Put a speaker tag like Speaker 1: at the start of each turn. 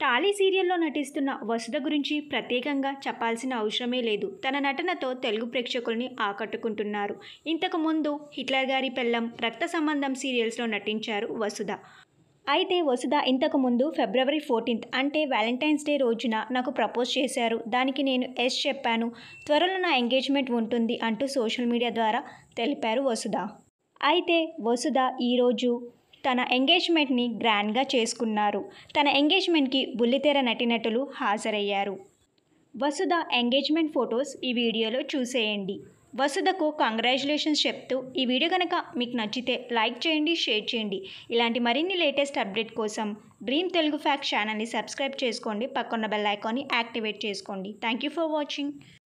Speaker 1: Tally సీరియల్లో నటిస్తున్న వసుధ గురించి ప్రత్యేకంగా చెప్పాల్సిన అవసరమే లేదు తన నటనతో తెలుగు ప్రేక్షకుల్ని ఆకట్టుకుంటున్నారు ఇంతకు ముందు హిట్లర్ గారి పెళ్ళం రక్త సంబంధం సీరియల్స్లో నటించారు వసుధ అయితే వసుధ ఇంతకు ముందు ఫిబ్రవరి ఫోర్టీన్త్ అంటే వ్యాలంటైన్స్ డే రోజున నాకు ప్రపోజ్ చేశారు దానికి నేను ఎస్ చెప్పాను త్వరలో నా ఎంగేజ్మెంట్ ఉంటుంది అంటూ సోషల్ మీడియా ద్వారా తెలిపారు వసుధ అయితే వసుధ ఈరోజు తన ఎంగేజ్మెంట్ని గ్రాండ్గా చేసుకున్నారు తన ఎంగేజ్మెంట్కి బుల్లితెర నటినటులు హాజరయ్యారు వసుధ ఎంగేజ్మెంట్ ఫొటోస్ ఈ వీడియోలో చూసేయండి వసుధకు కంగ్రాచులేషన్స్ చెప్తూ ఈ వీడియో కనుక మీకు నచ్చితే లైక్ చేయండి షేర్ చేయండి ఇలాంటి మరిన్ని లేటెస్ట్ అప్డేట్ కోసం డ్రీమ్ తెలుగు ఫ్యాక్స్ ఛానల్ని సబ్స్క్రైబ్ చేసుకోండి పక్కన్న బెల్ ఐకాన్ని యాక్టివేట్ చేసుకోండి థ్యాంక్ యూ ఫర్ వాచింగ్